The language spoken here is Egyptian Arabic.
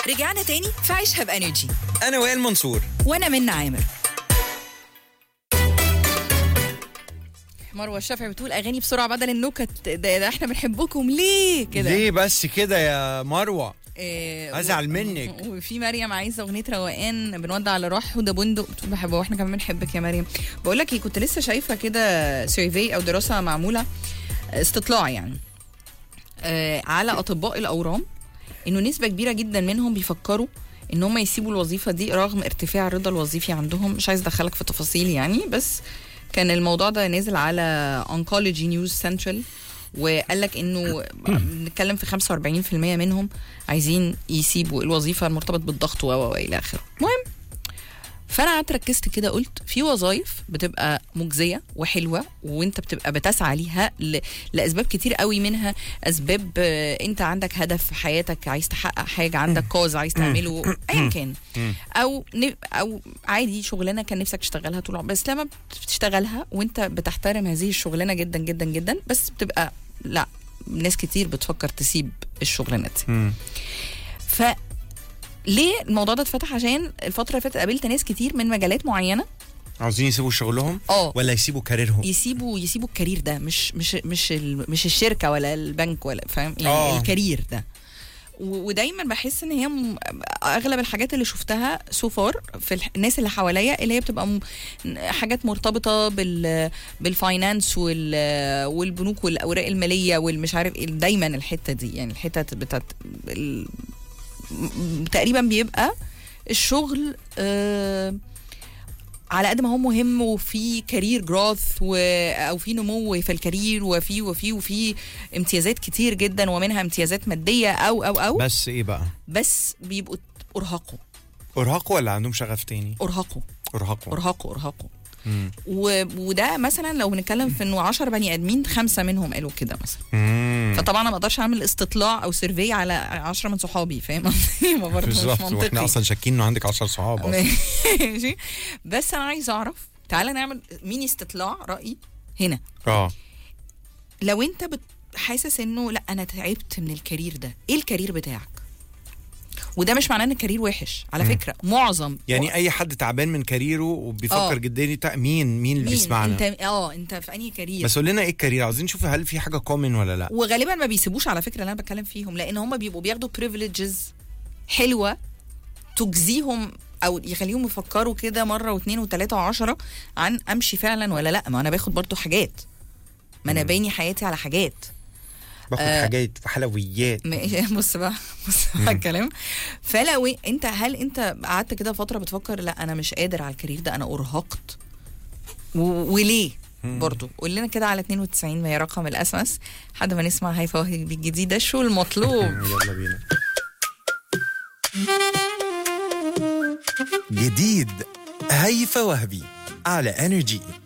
رجعنا تاني في عيشها بانرجي انا وائل منصور وانا منى عامر مروه الشافعي بتقول اغاني بسرعه بدل النكت ده, ده احنا بنحبكم ليه كده ليه بس كده يا مروه إيه أزعل منك. وفي مريم عايزه اغنيه روقان بنودع على روح وده بندق بتقول بحبها واحنا كمان بنحبك يا مريم بقول لك ايه كنت لسه شايفه كده سيرفي او دراسه معموله استطلاع يعني آه على اطباء الاورام انه نسبه كبيره جدا منهم بيفكروا ان هم يسيبوا الوظيفه دي رغم ارتفاع الرضا الوظيفي عندهم مش عايز ادخلك في تفاصيل يعني بس كان الموضوع ده نازل على انكولوجي نيوز سنترال وقال لك انه بنتكلم في 45% منهم عايزين يسيبوا الوظيفه المرتبط بالضغط و و الى اخره المهم فانا قعدت ركزت كده قلت في وظائف بتبقى مجزيه وحلوه وانت بتبقى بتسعى ليها ل... لاسباب كتير قوي منها اسباب آه، انت عندك هدف في حياتك عايز تحقق حاجه عندك كوز عايز تعمله ايا كان او ن... او عادي شغلانه كان نفسك تشتغلها طول العمر بس لما بتشتغلها وانت بتحترم هذه الشغلانه جدا جدا جدا بس بتبقى لا ناس كتير بتفكر تسيب الشغلانه دي مم. ف ليه الموضوع ده اتفتح عشان الفتره اللي فاتت قابلت ناس كتير من مجالات معينه عاوزين يسيبوا شغلهم اه ولا يسيبوا كاريرهم يسيبوا يسيبوا الكارير ده مش مش مش ال- مش الشركه ولا البنك ولا فاهم يعني آه. الكارير ده و- ودايما بحس ان هي م... اغلب الحاجات اللي شفتها سوفار في الح- الناس اللي حواليا اللي هي بتبقى م... حاجات مرتبطه بال بالفاينانس وال... والبنوك والاوراق الماليه والمش عارف ايه دايما الحته دي يعني الحته بتاعت ال... م- تقريبا بيبقى الشغل آه على قد ما هو مهم وفي كارير جروث و... او في نمو في الكارير وفي وفي وفي امتيازات كتير جدا ومنها امتيازات ماديه او او او بس ايه بقى بس بيبقوا ارهقوا ارهقوا ولا عندهم شغف تاني ارهقوا ارهقوا ارهقوا ارهقوا مم. و... وده مثلا لو بنتكلم في انه 10 بني ادمين خمسه منهم قالوا كده مثلا مم. فطبعا انا ما اقدرش اعمل استطلاع او سيرفي على 10 من صحابي فاهم قصدي ما برضه مش بالظبط واحنا منطقي اصلا شاكين انه عندك 10 صحاب أصلاً. ماشي بس انا عايز اعرف تعالى نعمل ميني استطلاع راي هنا اه لو انت بت- حاسس انه لا انا تعبت من الكارير ده ايه الكارير بتاعك وده مش معناه ان الكارير وحش على فكره معظم يعني اي حد تعبان من كاريره وبيفكر آه. جدا يتا- مين مين اللي مين بيسمعنا انت اه انت في انهي كارير بس قول لنا ايه الكارير عاوزين نشوف هل في حاجه كومن ولا لا وغالبا ما بيسيبوش على فكره اللي انا بتكلم فيهم لان هم بيبقوا بياخدوا بريفليجز حلوه تجزيهم او يخليهم يفكروا كده مره واثنين وثلاثه وعشرة عن امشي فعلا ولا لا ما انا باخد برضو حاجات ما انا باني حياتي على حاجات باخد آه. حاجات وحلويات م- بص بقى بص بقى الكلام فلو إيه- انت هل انت قعدت كده فتره بتفكر لا انا مش قادر على الكارير ده انا ارهقت و- وليه برضو قول لنا كده على 92 ما هي رقم الاس ام اس لحد ما نسمع هيفا وهبي الجديده شو المطلوب يلا بينا جديد هيفا وهبي على انرجي